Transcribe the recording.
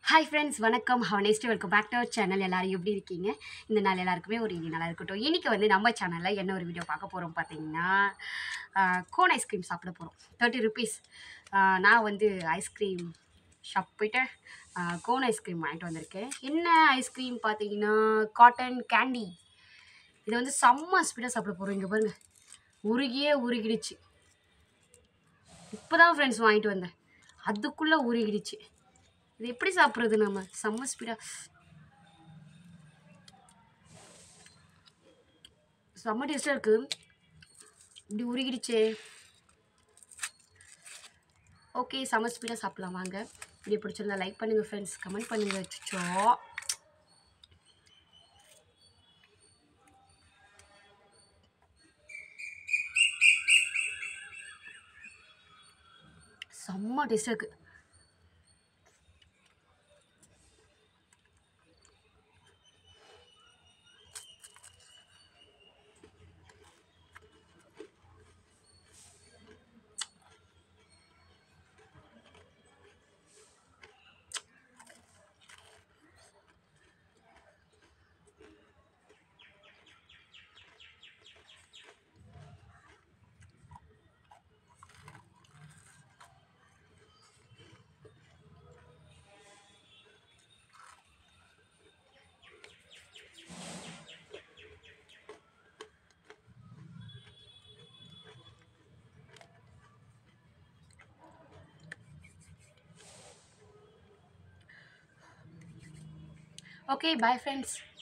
hi friends வணக்கம் how next welcome back to our channel எல்லாரும் எப்படி இருக்கீங்க இந்த நாள் எல்லாருக்குமே ஒரு இனி நல்லா இருக்கட்டும் இன்றைக்கி வந்து நம்ம சேனலில் என்ன ஒரு வீடியோ பார்க்க போகிறோம் பார்த்தீங்கன்னா கோன் ஐஸ்கிரீம் சாப்பிட போகிறோம் தேர்ட்டி ருபீஸ் நான் வந்து ஐஸ்கிரீம் ஷாப் போயிட்டு கோன் ஐஸ்கிரீம் வாங்கிட்டு வந்திருக்கேன் என்ன ஐஸ்கிரீம் பார்த்தீங்கன்னா காட்டன் கேண்டி இது வந்து செம்ம ஸ்பீடாக சாப்பிட போகிறோம் இங்கே பாருங்கள் உருகியே உருகிடுச்சு இப்போ தான் ஃப்ரெண்ட்ஸ் வாங்கிட்டு வந்தேன் அதுக்குள்ளே உருகிடுச்சு இது எப்படி சாப்பிட்றது நம்ம செம்ம ஸ்பீடாக செம்ம டேஸ்ட்டாக இருக்குது இப்படி உருகிடுச்சே ஓகே செம்ம ஸ்பீடாக சாப்பிட்லாம் வாங்க இப்படி பிடிச்சிருந்தா லைக் பண்ணுங்கள் ஃப்ரெண்ட்ஸ் கமெண்ட் பண்ணுங்கள் வச்சுச்சோ செம்ம டேஸ்ட்டாக இருக்குது ஓகே பாய் ஃப்ரெண்ட்ஸ்